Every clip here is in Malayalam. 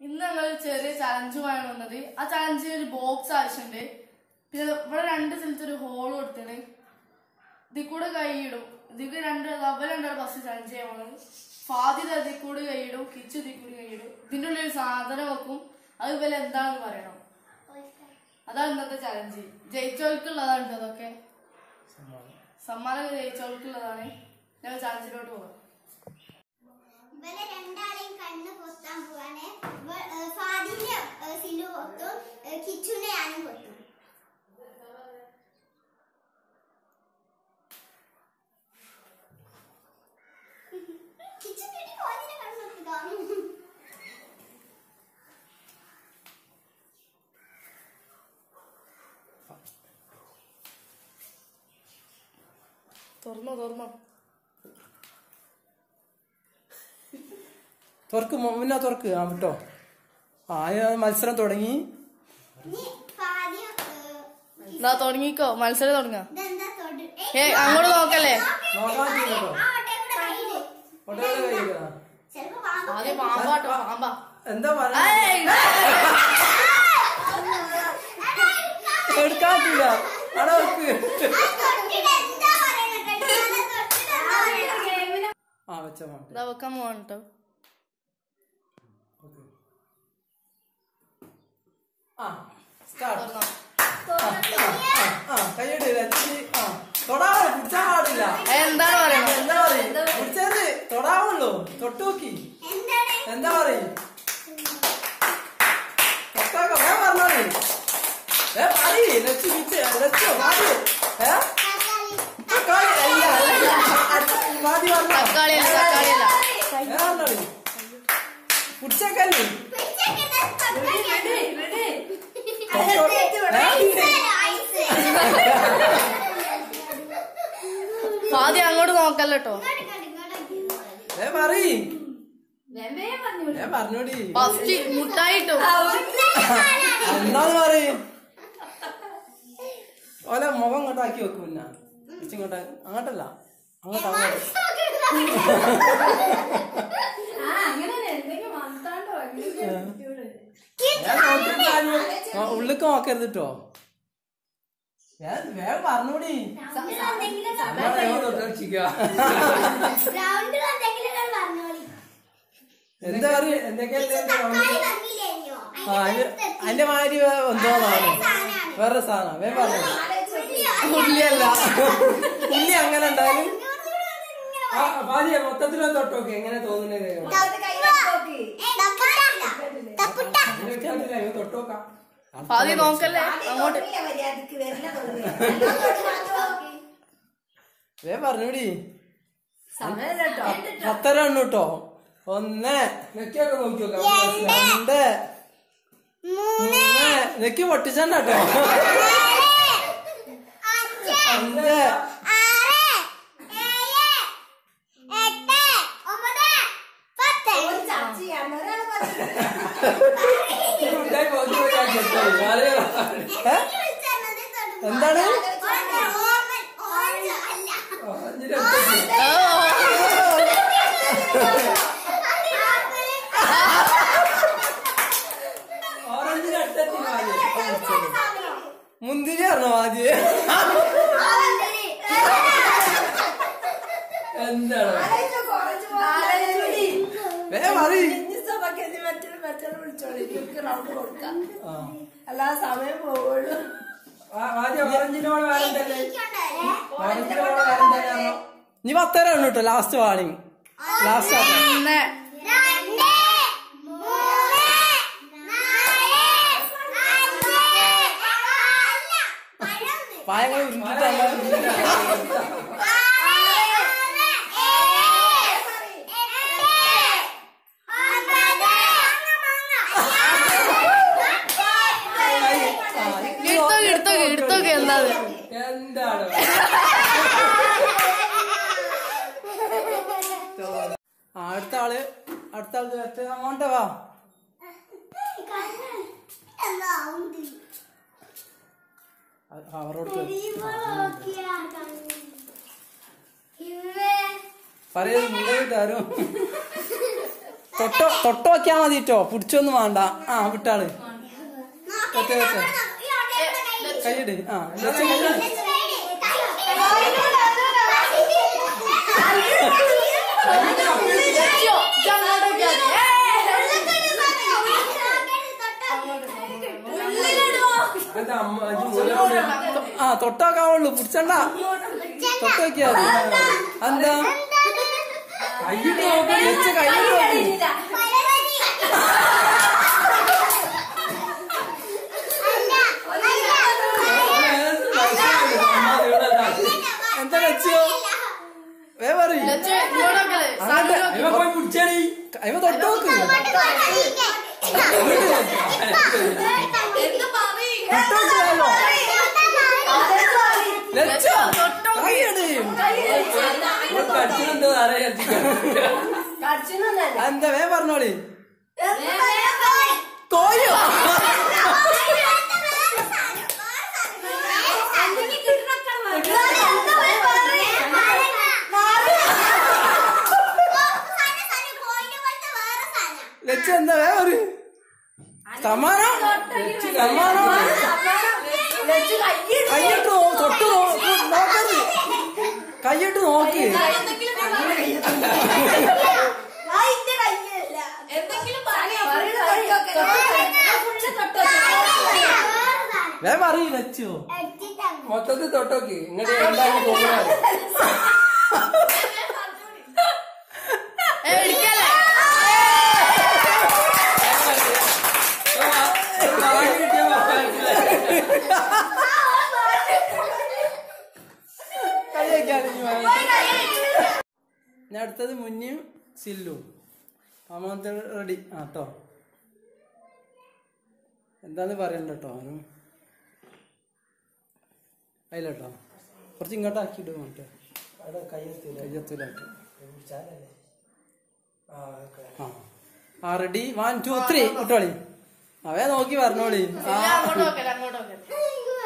ഇന്ന് ഞങ്ങൾ ചെറിയ ചലഞ്ചുമാണ് വന്നത് ആ ചലഞ്ചിന് ഒരു ബോക്സ് ആവശ്യമുണ്ട് പിന്നെ ഇവിടെ രണ്ട് സ്ഥലത്ത് ഒരു ഹോൾ കൊടുത്തിട്ട് ഇതിൽ കൂടെ കൈയിടും ഇതിൽ രണ്ട് അവ രണ്ടാണ് ഫസ്റ്റ് ചലഞ്ച് ചെയ്യാൻ പോകുന്നത് ഫാദിൽ അതിൽ കൂടെ കൈയിടും കിച്ചു ഇതിൽ കൂടി കൈയിടും ഇതിൻ്റെ ഉള്ളിൽ ഒരു സാധനം വെക്കും അത് ഇവര് എന്താണെന്ന് പറയണം അതാണ് ഇന്നത്തെ ചലഞ്ച് ജയിച്ചോൾക്കുള്ളതാണ് ട്ടോ അതൊക്കെ സമ്മാനം ജയിച്ചോൾക്കുള്ളതാണ് ഞങ്ങൾ ചലഞ്ചിലോട്ട് പോകാം ഇവരെ രണ്ടാളെയും കണ്ണ് പൊത്താൻ പോവാണ് ഇവ- ഏ, ഫാദിനെ ഏ, സിലു പൊത്തും ഏ, കിച്ചുനെ ഞാനും പൊത്തും കിച്ചു കിട്ടി ഫാദിനെ കണ്ണ് പൊത്തുക തുറന്നോ തുറന്നോ തുറക്ക് മുന്നേ തുറക്ക് ആ വിട്ടോ ആ ആ മത്സരം തുടങ്ങി ഇനി ഫാദിയ എന്നാ തുടങ്ങിക്കോ മത്സരം തുടങ്ങാം ഇതെന്താ തൊട് ഏയ് അങ്ങോട്ട് നോക്കല്ലേ നോക്കാൻ പറ്റില്ല കേട്ടോ. ആ ഒട്ടേ കൂടെ കയ്യില് ഒട്ടകയുടെ കയ്യിലാ. ചിലപ്പോ പാമ്പ് ആദ്യം പാമ്പാട്ടോ പാമ്പാ എന്താ പറയാ ഏയ്! എടുക്കാൻ പറ്റില്ല അവിടെ വെക്ക് തൊട്ടിട്ട് എന്താ പറയണേ കെട്ടിയാലെ തൊട്ടിട്ട് എന്താ പറയണേ ആ വെച്ച മാട്ടെ ഇതാ വെക്കാൻ പോവാണ് കേട്ടോ ആ സ്റ്റാർട്ട് തുറന്നോ ആ കൈയ്യടി രജനി ആ തൊടാതെ പിടിച്ചാ പാടില്ല ഏ, എന്താണ് പറയണത് എന്താ പറയും പിടിച്ചത് തൊടാവുള്ളൂ തൊട്ട് നോക്കി എന്താണ് എന്താ പറയും തൊട്ടാക്ക വേഗം പറഞ്ഞോളി ഏ പറയ് ലച്ചു പിടിച്ച് ലച്ചു പാടി ഏ തക്കാളി തക്കാളി അല്ല അല്ല പാതി പറഞ്ഞോ തക്കാളിയല്ല തക്കാളിയല്ല ഏ പറഞ്ഞോളി പിടിച്ചേക്കല്ലേ പിടിച്ചേക്കട്ടെ, തക്കാളി. തൊട്ടോ- ഏ? ഐസ്. ആദ്യം അങ്ങോട്ട് നോക്കല്ലോ കേട്ടോ ഇങ്ങോട്ട് ഇങ്ങോട്ട് ഇങ്ങോട്ട്. ഏ പറയ് ഏ പറഞ്ഞോടി ഫസ്റ്റ് മുട്ടായി ഇട്ടു എന്താന്ന് പറയും ഓലെ മുഖം ഇങ്ങോട്ടാക്കി വെക്കും പിന്നെ ഇങ്ങോട്ട് അങ്ങോട്ടല്ല അങ്ങോട്ട് അങ്ങോട്ട് ഞാൻ നോക്കിയിട്ട് ആരും ആ, ഉള്ളിക്ക് നോക്കരുത് കേട്ടോ വേഗം പറഞ്ഞൂടി ഗ്രൗണ്ടിൽ എന്തെങ്കിലും നിങ്ങൾ പറഞ്ഞോളി. എന്താ പറയും എന്തൊക്കെയല്ലേ തക്കാളി തന്നില്ലേനിയോ? ആ അതിന്റെ അതിന്റെ മാതിരി എന്തോന്നാണ് വേറെ സാധനം വേഗം പറഞ്ഞു ഉള്ളിയോ? ഉള്ളിയല്ല ഉള്ളി അങ്ങനെ ഉണ്ടായാലും ഇങ്ങനെ ഭാര്യ മൊത്തത്തിലൊന്ന് തൊട്ടോക്കെ എങ്ങനെ തോന്നുന്നത് ഏ, തക്കാളിയല്ല. തപ്പുട്ട. തൊട്ടോക്കാം ആദ്യം നോക്കല്ലേ അങ്ങോട്ട് വേ പറഞ്ഞൂടി പത്തര എണ്ണു കേട്ടോ ഒന്ന് നെക്കിയൊക്കെ നോക്കിയോക്കാം രണ്ട് മൂന്ന് നെക്കി പൊട്ടിച്ചണ്ട കേട്ടോ അഞ്ച്, അഞ്ച് ആറ്, ഏഴ്, എട്ട്, ഒമ്പത്, പത്ത്. ഏ? എനിക്ക് വിളിച്ചത് തൊടുമ്പോ. എന്താണ് ഓറഞ്ച്, ഓറഞ്ച്, ഓറഞ്ച് അല്ല. ഓറഞ്ചിന്റെ അടുത്ത് ഓ ഓറഞ്ചിന്റെ അടുത്തെത്തി മുന്തിരി പറഞ്ഞോ ആദ്യം എന്താണ് വേ പറയും അല്ലാ സമയം പോവുള്ളൂ ആദ്യം ഓറഞ്ചിനോട് വേറെന്തല്ലേ എനിക്കുണ്ടല്ലേ? ഓറഞ്ചിനോട് വേറെന്തല്ലേ ഇനി പത്തര ഉണ്ട് കേട്ടോ ലാസ്റ്റ് വാണിങ് ലാസ്റ്റ് ഒന്ന് രണ്ട്, മൂന്ന്, നാല്, അഞ്ച്, അല്ല, പഴം പായങ്ങൾ ഉരുട്ടിട്ടല്ല ആറ്, ഏഴ്, എട്ട്, ഒമ്പത്, എടുത്തോക്ക് എടുത്തോക്ക് എടുത്തോക്ക് എന്താ അത്? എന്താണ് ആ, അടുത്ത ആള് അടുത്ത ആള് ചേർത്ത് അങ്ങോട്ട് വാ എന്താ ഉണ്ട്? അ- അവരോട് ചോദി- ഇവള് നോക്കിയാ കണ്ണ്. ഇവേ പറയുന്നത് മുണ്ടേ തരും തൊട്ടോ തൊട്ടോ വെക്കാൻ മതിട്ടോ പിടിച്ചൊന്നും വേണ്ട ആ വിട്ടാള് നോക്കട്ടെ, വെച്ച്. ഈ ഓട്ടയുടെ കയ്യിൽ. കൈയിട് ആ ലച്ച കൈയിട് Let's ready. കൈ. ലക്ഷ്യോ, ഇജ്ജ് അങ്ങോട്ടേക്ക് ആക്കി. എന്താ അമ്മ ഇത് മൂലം ആ തൊട്ടാക്കാവുള്ളൂ പിടിച്ചണ്ട തൊട്ട് വെക്കാ മതി എന്താ കൈയിട്ട് നോക്കി ലച്ച കൈയിട്ട് നോക്കി എന്താ ലച്ചോ വേ പറയ് ലക്ഷ്യോ, ഇങ്ങോട്ടേക്കല്ലേ? അങ്ങോട്ട് സണ്ണു ഇവ പോയി പിടിച്ചാടി ഇവ തൊട്ട് നോക്ക് തൊട്ട് നോക്കിയാലോ ലച്ചോ കൈയിട് കടിച്ചിട്ടുണ്ടോ അറിയാ കടിച്ചിട്ടൊന്നല്ല എന്താ വേ പറഞ്ഞോളി കോയോ ലച്ച എന്താ വേ പറ സമ്മാനം സമ്മാനം കൈയിട്ട് നോ തൊട്ട് നോ നോക്കരുത് കൈയിട്ട് നോക്ക് വേ പറയ് ലച്ചോ മൊത്തത്തിൽ തൊട്ടോക്കി ഇങ്ങോട്ട് എന്തായാലും തോന്നുന്നത് ഏ, ഇടിക്കല്ലേ? കൈ വയ്ക്കാതെ ഇനി വാ. ഞാൻ അടുത്തത് മുന്നിയും സില്ലും അമ്മാമത്തെ റെഡി ആ കേട്ടോ എന്താന്ന് പറയണ്ട കേട്ടോ അവനും അതിലട്ടോ കുറച്ച് ഇങ്ങോട്ട് ആക്കിയിട്ട് മറ്റേ കയ്യത്തിലാക്കി ആ ആ റെഡി വൺ ടു ത്രീ ഇട്ടോളി അവയെ നോക്കി പറഞ്ഞോളി ആ ഇല്ല, അങ്ങോട്ട് നോക്കല്ലേ, അങ്ങോട്ട് നോക്കല്ലേ.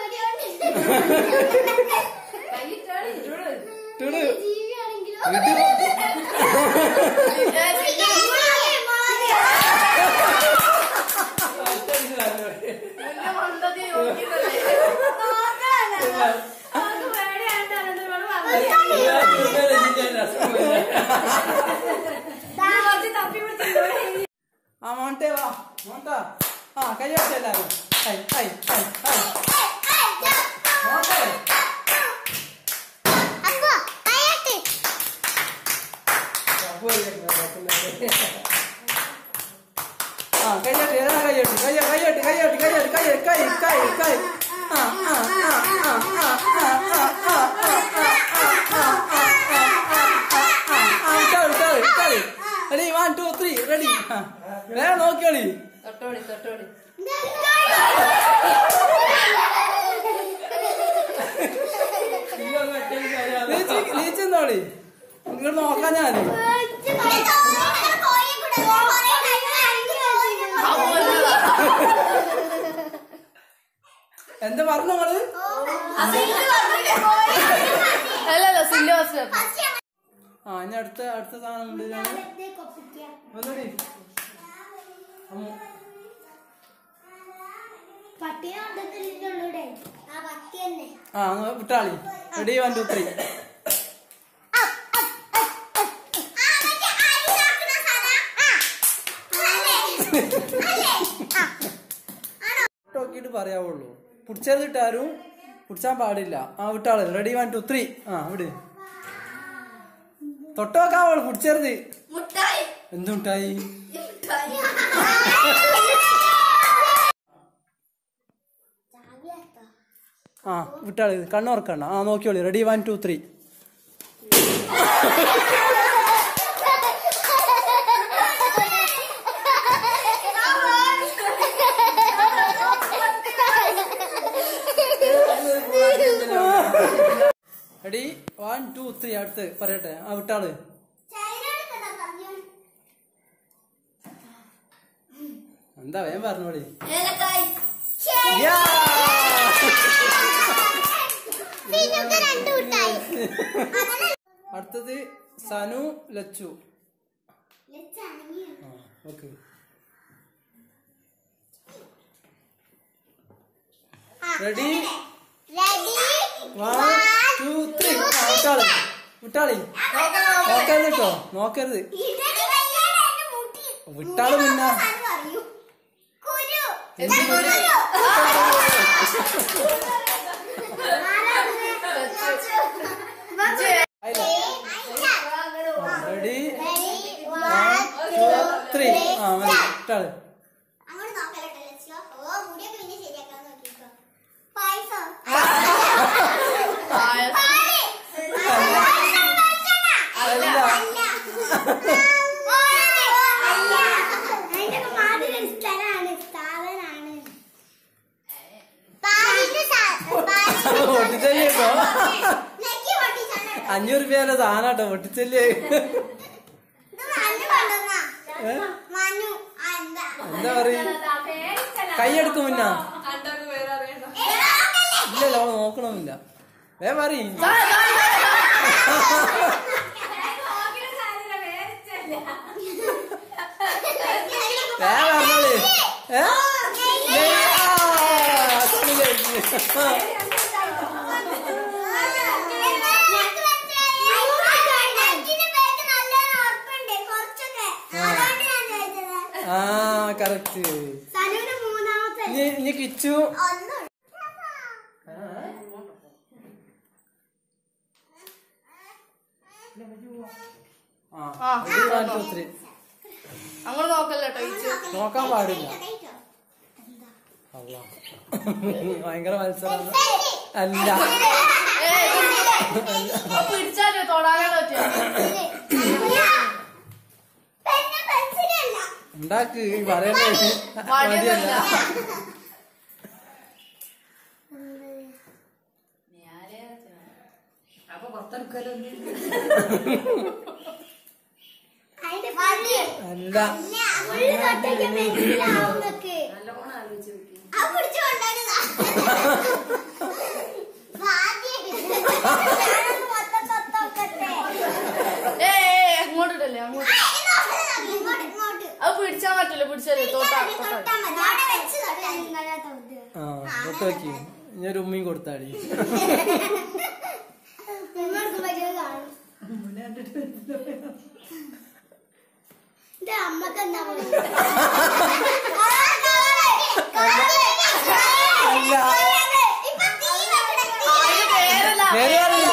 ഇട്ടിട്. ജീവിയാണെങ്കിലോ ഇത് ഏ, സില്ലു, മുന്നേ മണ്ടതി നോക്കിയതല്ലേ? ആ മോണ്ടെ വാ മോണ്ട ആ കയ്യട്ടെ എല്ലാരും ഹൈ ഹൈ ഹൈ ഹൈ മോണ്ടെ അപ്പൊ കയ്യട്ടെ ആ കയ്യട്ടെ ഏതാ കയ്യട്ടെ കയ്യ കയ്യട്ടെ കയ്യട്ടെ കയ്യട്ടെ കയ്യ കൈ കൈ കൈ ആ ആ ആ ആ ആ ആ ആ ആ ready one two three ready വേഗം നോക്കിയോളി തൊട്ടോടി തൊട്ടോടി നീച്ച് നീച്ചെന്നോളി ഇങ്ങോട്ട് നോക്കാൻ ഞാൻ ആ, പോരുന്നതാ. എന്താ പറഞ്ഞു നിങ്ങള് അല്ല അല്ല സില്ലു ഫസ്റ്റ് ആ ഇനി അടുത്ത അടുത്ത സാധനം ഉണ്ട് ഞാൻ ഒന്നുകൂടി അമ്മു. പട്ടിയെ കൊണ്ടുവന്നിട്ടുള്ളൂടെ ആ പട്ടി തന്നെ ആ അങ്ങ് വിട്ടാളി റെഡി വൺ ടു ത്രീ നോക്കിയിട്ട് പറയാവുള്ളൂ പിടിച്ചത് ഇട്ടാരും പിടിച്ചാൻ പാടില്ല ആ വിട്ടാള് റെഡി വൺ ടു ത്രീ ആ വിട് തൊട്ടോക്കാവുള്ളൂ പിടിച്ചരുത് മുട്ടായി എന്തുണ്ടായി ആ വിട്ടാളി കണ്ണുറക്കണ്ട ആ നോക്കിയോളി ready one two three ready one two three അടുത്ത് പറയട്ടെ ആ വിട്ടാള് എന്താ വേഗം പറഞ്ഞോളി Yeah! രണ്ടു കൂട്ടായി അടുത്തത് സനു ലച്ചു ലച്ചാണെങ്കിൽ okay ready ready one two three ആ വിട്ടാളി വിട്ടാളി നോക്കരുത് കേട്ടോ നോക്കരുത് ഇടടി വയ്യാതെ എന്റെ മുട്ടി വിട്ടാള് പിന്നെ അത് പറയൂ കുരു എന്ത് കുരു? റെഡി വൺ ടു ത്രീ ആ മതി വിട്ടാള് അങ്ങോട്ട് നോക്കലട്ടെ ലക്ഷ്യോ ഓ മുടിയൊക്കെ പിന്നെ ശരിയാക്കാൻ നോക്കിക്കോ പായസം പായസം. പാല്. അല്ല അല്ല. അല്ല. അതിന്റെയൊക്കെ മാതിരി സ്ഥലാണ് സ്ഥാപനാണ് പാലിന്റെ സാ- പാലിന്റെ പൊട്ടിച്ചല്ലേ കേട്ടോ നെക്കി പൊട്ടിച്ചാണ് കേട്ടോ. അഞ്ഞൂറ് രൂപയുടെ സാധനം കേട്ടോ പൊട്ടിച്ചല്ലേ ഇത് മനു കൊണ്ടുവന്നാ. ഏ? മനു ആ, എന്താ എന്താ പറയ കൈയെടുക്കും മുന്ന ഏ, നോക്കല്ലേ? ഇല്ലല്ലോ അവള് നോക്കണമില്ല വേ പറയും വേ പറഞ്ഞോളി ഏ ഏ, ആ, തമ്മിലേക്ക്. ആ കറക്റ്റ് ഇനി ഇനി കിച്ചു ആ ആ. ready, one, two, three. അങ്ങോട്ട് നോക്കല്ലേ കേട്ടോ ഇച്ചു നോക്കാൻ പാടില്ല അള്ളാ. ഭയങ്കര മത്സരം അല്ല അപ്പൊ പിടിച്ചാലോ തൊടാനാണ് പറ്റിയ ഉണ്ടാക്ക് ഈ പറയണേ വടിയൊന്നുമല്ല. മതിയല്ല അപ്പൊ പുറത്തെടുക്കലോ അല്ല നല്ലോണം ആലോചിച്ച് നോക്കി ആ പിടിച്ചു കൊണ്ടുവന്നതാ മൊത്തം തൊട്ടോക്കട്ടെ ഏ അങ്ങോട്ട് ഇടല്ലേ അങ്ങോട്ട് ഇങ്ങോട്ട് ഇങ്ങോട്ട് അത് പിടിച്ചാൻ പറ്റില്ല പിടിച്ചാലേ തൊട്ടാ തൊട്ടാ തൊട്ടാ മതി അവിടെ വെച്ച് തൊട്ടാ നിങ്ങളെ തൊട്ട് ആ തൊട്ട് നോക്കി ഇനി ഒരു ഉമ്മയും കൊടുത്താടി നിങ്ങൾക്ക് പറ്റിയത് കാണും എന്റെ അമ്മക്ക് എന്താ അല്ല. അതിന്റെ പേരല്ല പേര് പറയ്.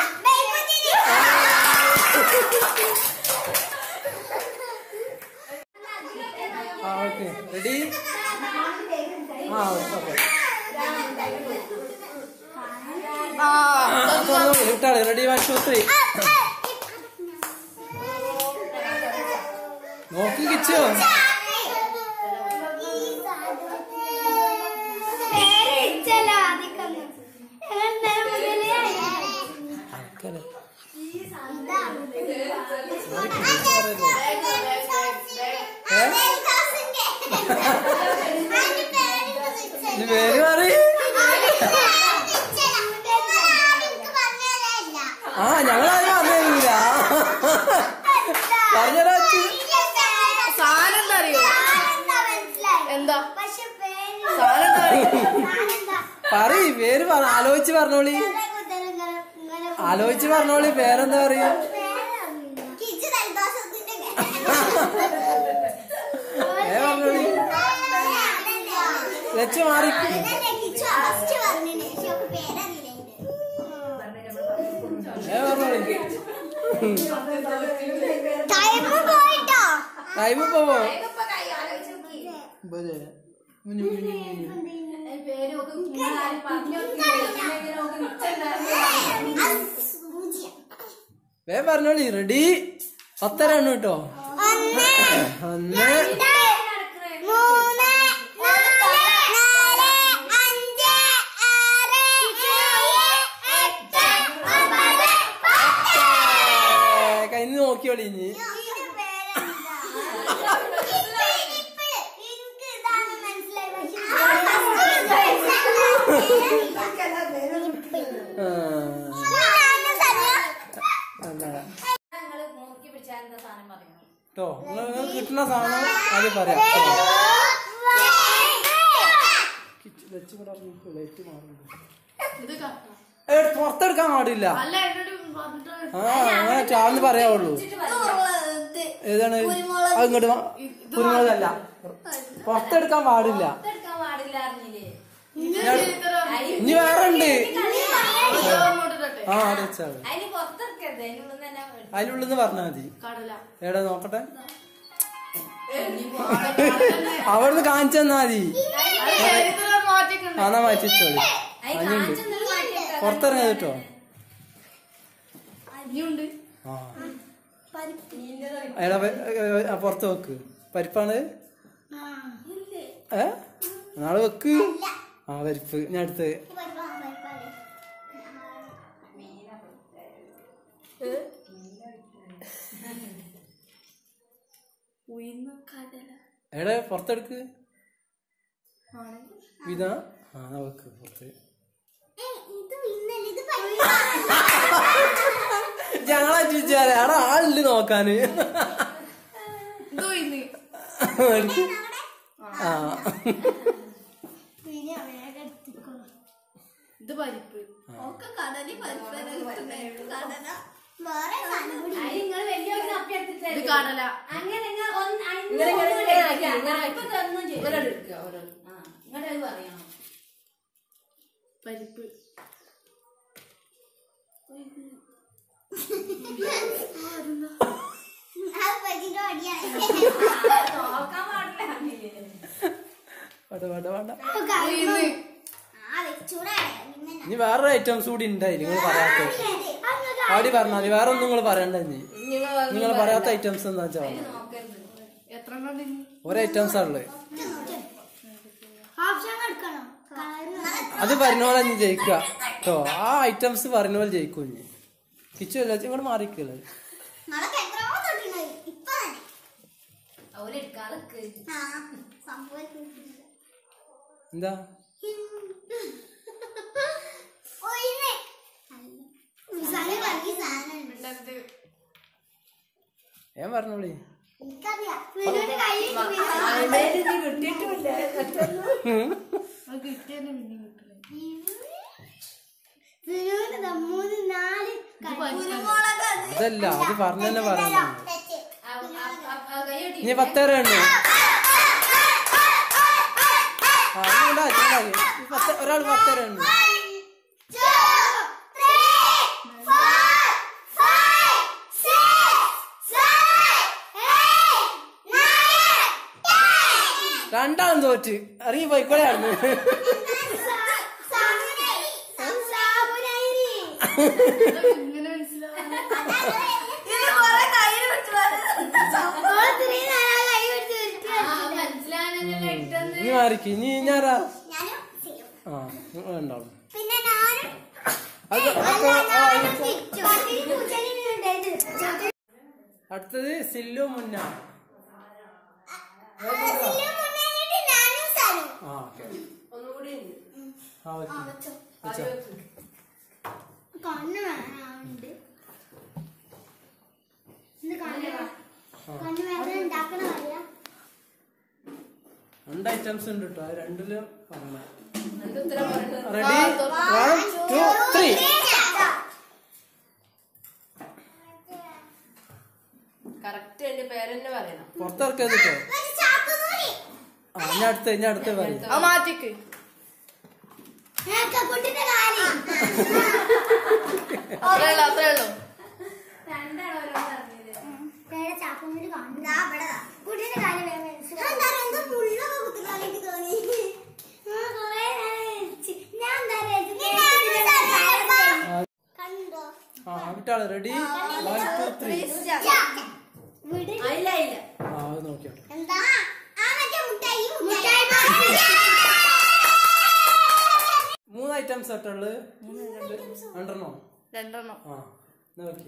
ആ ഓക്കെ റെഡി ആ ഓക്കെ ആ ഇട്ടാളെ റെഡി വൺ ടു ത്രീ നോക്കി കിച്ചോ അക്കനെ. ഏ? ഇത് പേര് പറയ് ആ ഞങ്ങളാരും വന്നില്ല പറഞ്ഞോ സാധനം എന്താ അറിയോ എന്താ പക്ഷെ പേര് സാധനം എന്താ അറിയോ ഞാനെന്താ പറയ് പേര് പറ ആലോചിച്ച് പറഞ്ഞോളി ആലോചിച്ച് പറഞ്ഞോളി പേരെന്താ പറയൂ കിച്ച് ജലദോഷത്തിന്റെ ഏ പറഞ്ഞോളി ലച്ചു മാറി കിച്ചു ഫസ്റ്റ് പറഞ്ഞിന് പക്ഷെ ഒക്കെ പേരറിയില്ല ഏ പറഞ്ഞോളി ടൈം പോയിട്ടോ ടൈം പോവോ ബജെ. മുഞ്ഞു, മുഞ്ഞു, മുഞ്ഞു. വേ പറഞ്ഞോളി റെഡി പത്തരാണ് കേട്ടോ ഒന്ന് ഒന്ന് മൂന്ന് നാല് നാല് അഞ്ച് ആറ് ഏഴ് എട്ട് ഒമ്പത് പത്ത് കൈ നോക്കിയോളി ഇനി ഇതിന്റെ പേരെന്താ? ഇപ്പ്, ഇപ്പ്. എനിക്ക് ഇതാണ് മനസ്സിലായത്. പക്ഷെ ആ, ഇതാണ് സ്ഥലം. അല്ല ഞങ്ങള് നോക്കി പിടിച്ചാൽ എന്താ സാധനം പറയണം കേട്ടോ നിങ്ങൾ കിട്ടുന്ന സാധനം ആദ്യം പറയാം കിച്ച് വെച്ച് കൂടെ ഇറങ്ങിക്കോ, light മാറുന്നുണ്ട്. ഇത് ക- ഏയ്, പുറത്തെടുക്കാൻ പാടില്ല അല്ല എന്നോട് പറഞ്ഞിട്ടാണ് ആ അങ്ങനെ ചാന്ന് പറയാവുള്ളൂ ഏതാണ് അത് ഇങ്ങോട്ട് വാ. കുരുമുളകല്ല പുറത്തെടുക്കാൻ പാടില്ല എടുക്കാൻ പാടില്ല അറിഞ്ഞില്ലേ ഇനി വേറെ ഉണ്ട് അങ്ങോട്ട് തട്ടെ ആ അവിടെ വെച്ചാണ് അതിന് പുറത്തിറക്കരുത് അതിനുള്ളിൽ തന്നെ എടുത്ത് അതിനുള്ളിൽ നിന്ന് പറഞ്ഞാൽ മതി കടല എടാ നോക്കട്ടെ അവിടുന്ന് കാണിച്ചു തന്നാ മതി അത് ചരിത്രം മാറ്റിക്കണ്ട ആന്നാ മാറ്റിച്ചോളി അതിന് അതിനുണ്ട് കാണിച്ചൊന്നും മാറ്റിയേക്കാം പുറത്തിറങ്ങി കേട്ടോ അരിയുണ്ട് ആ എടാ വെ- ഏ, ആ, പുറത്ത് വെക്ക് പരിപ്പാണ് ഏ നാളെ വെക്ക് ആ പരിപ്പ് ഞാൻ അടുത്ത് ഉയർന്ന കടല എടാ പുറത്തെടുക്ക് ആണ് ഇതാ ആ എന്നാ വെക്ക് പുറത്ത് ഇത് ഇന്നലെ ഇത് ഞങ്ങളെ ചോദിച്ചാലേ അവിടെ ആളില്ല നോക്കാന് ഇത് ഉയർന്ന് ആ പിന്നെ വേഗം എടുത്തിക്കോളൂ ഇത് പരിപ്പ് ഒക്കെ കടലിൽ പരിപ്പ് കടല വേറെ സാധനം കൂടി അതിന് നിങ്ങള് വലിയ ഒരു കപ്പി എടുത്തിട്ട് ഇത് കടല അങ്ങനെ നിങ്ങൾ ഒന്ന് അതിന് ഇങ്ങനെ ഇങ്ങനെ ഒന്നും ഇങ്ങനെ എടുക്കില്ല. ആക്കി, ഇങ്ങനെ ആക്കി. ഇപ്പൊ ഇതൊന്നും ചെയ്യില്ല. ഒരാൾ എടുക്കുക ഒരാൾ ആ, ഇങ്ങോട്ട് അത് പറയണം പരിപ്പ് ആ പതിന്റെ അടിയാണ് നോക്കാൻ പാടില്ല അറിഞ്ഞില്ലേ വേണ്ട വേണ്ട വേണ്ട ഉയർന്ന് ആ വെച്ചൂടാണ് പിന്നെ ഇനി വേറൊരു ഐറ്റംസ് കൂടി ഉണ്ടായി നിങ്ങൾ പറയാത്ത ആടി പറഞ്ഞാല് വേറെ ഒന്നും നിങ്ങൾ പറയണ്ട ഇനി നിങ്ങൾ പറയാത്ത ഐറ്റംസ് എന്താ വെച്ചാ പറഞ്ഞോ. നോക്കരുത് എത്ര എണ്ണം ഉണ്ട് ഇനി? ഒരു ഐറ്റംസ് ഉള്ളത് ഓപ്ഷൻ എടുക്കണോ അത് പറഞ്ഞ പോലെ ഇനി ജയിക്കുക കേട്ടോ ആ ഐറ്റംസ് പറഞ്ഞ പോലെ ജയിക്കും ഇനി കിച്ചു അല്ല ഇങ്ങോട്ട് മാറിക്കല്ലേ നമ്മളൊക്കെ എത്രയോ തൊട്ടിട്ടുണ്ടായി ഇപ്പൊ തന്നെ അവരെടുക്കാതെ ആ സംഭവം എന്താ ഒയിനെ മിസാലി പറഞ്ഞ സാധനം ഉണ്ട്. ഉണ്ടാക്കിയത് ഞാൻ പറഞ്ഞോളി എനിക്കറിയാം വിനുവിന്റെ കയ്യിൽ കിട്ടിയിട്ടില്ല അത് കിട്ടിയെന്നെ പിന്നെ കിട്ടില്ല വിനുവിന്റെ ദാ മൂന്ന് നാല് കുരുമുളക് അതല്ല അത് പറഞ്ഞ തന്നെ പറയുന്നത് തെറ്റ്. കൈയൊട്ടി ഇനി പത്തേര ഉണ്ട് ആ ഇനി ഉണ്ടായി, ഉണ്ടായി. ഈ പത്ത്- ഒരാൾ പത്തേര ഉണ്ട് One, two, three, four, five, six, seven, eight, nine, ten. രണ്ടാളും തോറ്റ് ഇറങ്ങി പോയിക്കോളായിരുന്നു സാബുനരി, സാബുനരി. ഇങ്ങനെ മനസ്സിലാവും ഓള് ഇത്രയും നേരം കൈ പിടിച്ച് ഉരുട്ടി മനസ്സിലാകാനല്ലേ ഇട്ടെന്ന് ഇനി മാറിക്ക് ഇനി ഞാറാ ഞാനും ചെയ്യും. ആ നിങ്ങൾ ഉണ്ടാവും പിന്നെ ഞാനും അത് അല്ല, അതൊക്കെ ആ, ഞാനും ഇപ്പൊ- തിരിച്ചു. പതിന് പൂച്ചെടി ഉണ്ടായിട്ട്. അടുത്തത് സില്ലു മുന്ന ആ, സിലു മുന്നേറിയിട്ട് ഞാനും സനും. ആ ഓക്കെ ഒന്നുകൂടി ഉണ്ട് ആ ഓക്കെ ആദ്യം വെക്ക്. കണ്ണ് വേണമുണ്ട് ഇത് കണ്ണ് വേ- കണ്ണ് വേദന ഉണ്ടാക്കണ അറിയാ രണ്ട് ഐറ്റംസ് ഉണ്ട് കേട്ടോ അത് രണ്ടിലും പറഞ്ഞ രണ്ട് ഉത്തരം പറയുന്നത് ready one two three correct എന്റെ പേരെന്നെ പറയണം പുറത്തിറക്കരുത് കേട്ടോ ഒരു ചാക്കുനൂരി ആ ഇനി അടുത്ത് ഇനി അടുത്ത് പറയും ആ മാറ്റിക്ക് കുട്ടിന്റെ കാര്യം അത്രേ ഉള്ളൂ അത്രേ ഉള്ളൂ രണ്ടാണ് ഓരോന്ന് അറിഞ്ഞത് വേറെ ചാക്കുനൂരി കാണുന്നു കുട്ടിന്റെ കാര്യം വേറെ മനസ്സിലായി തോന്നി ഞാൻ കണ്ടോ ആ വിട്ടാള് റെഡി വൺ ടു ത്രീ വിട് ഇല്ല ഇല്ല ആ അത് നോക്കിയോട്ടെ എന്താ ആ മറ്റേ മുട്ടായി മുട്ടായി മൂന്ന് ഐറ്റംസ് ആയിട്ടുള്ളത് രണ്ടെണ്ണോ രണ്ടെണ്ണം ആ എന്നാ നോക്കി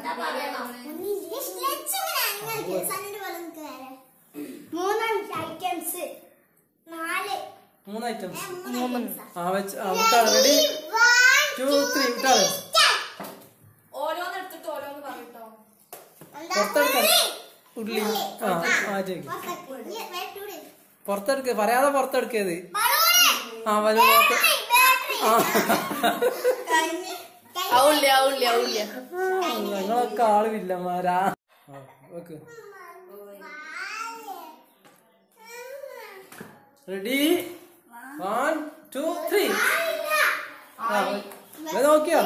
മൂന്ന് ഐറ്റംസ് നാല് മൂന്ന് ഐറ്റംസ് ആ വെച്ച് ആ വിട്ടാള് റെഡി ടു ത്രീ വിട്ടാള് ഓരോന്ന് എടുത്തിട്ട് ഓരോന്ന് പറയട്ടോ പുറത്തെടുക്കാം ഉള്ളി ആ ആ ചോദിക്കും പുറത്തെടുക്ക്. ഇനി വേട്ടൂടെ. പുറത്തെടുക്ക് പറയാതെ പുറത്തെടുക്കത് ബലൂണ്. ആ വലു ബാറ്ററി, ബാറ്ററി. ആ കഴിഞ്ഞ്. കഴിഞ്ഞ്. ആവില്ല ആവില്ല ആവില്ല ഞങ്ങളൊക്കെ ആള് വില്ലന്മാരാ ആ okay ready one two three ആ ഇത് നോക്കിയോ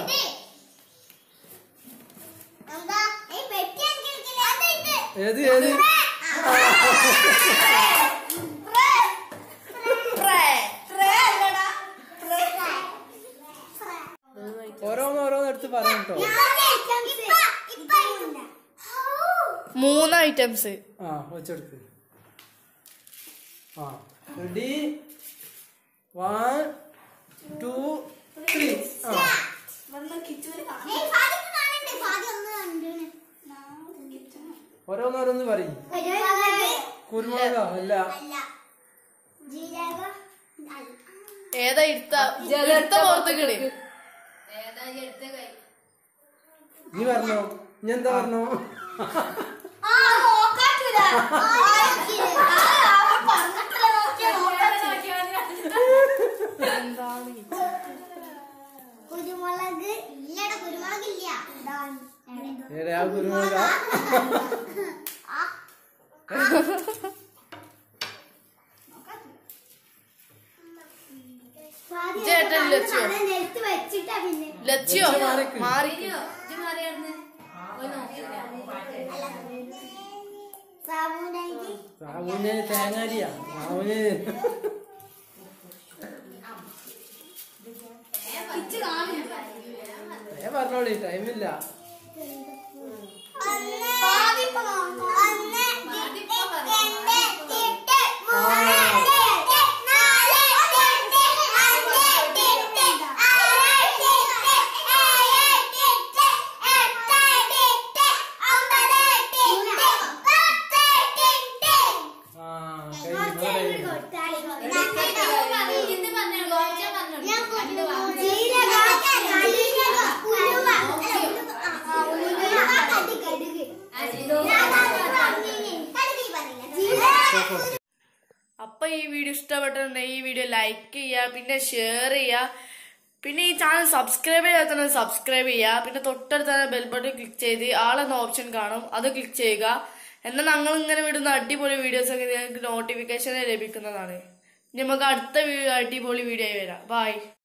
എന്താ? ഈ പെട്ടി എനിക്ക് എടുക്കില്ല. അത് ഇത്. ഏത് ഏത് ഓരോന്ന് ഓരോന്ന് എടുത്ത് പറയും കേട്ടോ മൂന്ന് ഐറ്റംസ് ആ വെച്ചെടുക്ക് ആ റെഡി വൺ ടു ത്രീ ആ ഓരോന്ന് ഓരോന്ന് പറയും കുരുമുളകോ അല്ല ഏതാ ഇരുത്ത ഇരുത്ത പുറത്തേക്കിട് ഏതാ ഈ എടുത്ത കൈ നീ പറഞ്ഞോ നീ എന്താ പറഞ്ഞോ എന്താണ് ഈ കുരുമുളക് ഇല്ലട കുരുമുളക് ഇല്ല ഇതാണ്. ഏതാ ആ കുരുമുളക ചേട്ടൻ ലച്ചു. അത് നിലത്ത് വെച്ചിട്ടാ പിന്നെ ലച്ചിയോ മാറിക്ക്. മാറി ഇയ്യോ, ഇജ്ജ് മാറിയായിരുന്നു പോയി നോക്കിയില്ല സാബുനായിട്ട് സാബുന് തേങ്ങാരിയാ സാബുന് ഏ പറഞ്ഞോളി ടൈമില്ല ഒന്ന് ഒന്ന് രണ്ട് എട്ട് മൂന്ന് എട്ട് നാല് എട്ട് അഞ്ച് എട്ട് ആറ് എട്ട് ഏഴ് എട്ട് എട്ട് എട്ട് ഒമ്പത് എട്ട് പത്ത് എട്ട് ആ കഴിഞ്ഞു ഇത് പറഞ്ഞു ഗോവിച്ച പറഞ്ഞു അപ്പൊ ഈ വീഡിയോ ഇഷ്ടപ്പെട്ടിട്ടുണ്ടെങ്കിൽ ഈ വീഡിയോ ലൈക്ക് ചെയ്യുക പിന്നെ ഷെയർ ചെയ്യുക പിന്നെ ഈ ചാനൽ സബ്സ്ക്രൈബ് ചെയ്യാത്ത സബ്സ്ക്രൈബ് ചെയ്യുക പിന്നെ തൊട്ടടുത്ത ബെൽ ബട്ടൺ ക്ലിക്ക് ചെയ്ത് ആളെന്ന ഓപ്ഷൻ കാണും അത് ക്ലിക്ക് ചെയ്യുക എന്നാൽ ഞങ്ങൾ ഇങ്ങനെ വിടുന്ന അടിപൊളി വീഡിയോസ് ഒക്കെ നിങ്ങൾക്ക് നോട്ടിഫിക്കേഷൻ ലഭിക്കുന്നതാണ് ഇനി നമുക്ക് അടുത്ത വീ- അടിപൊളി വീഡിയോ ആയി വരാം ബൈ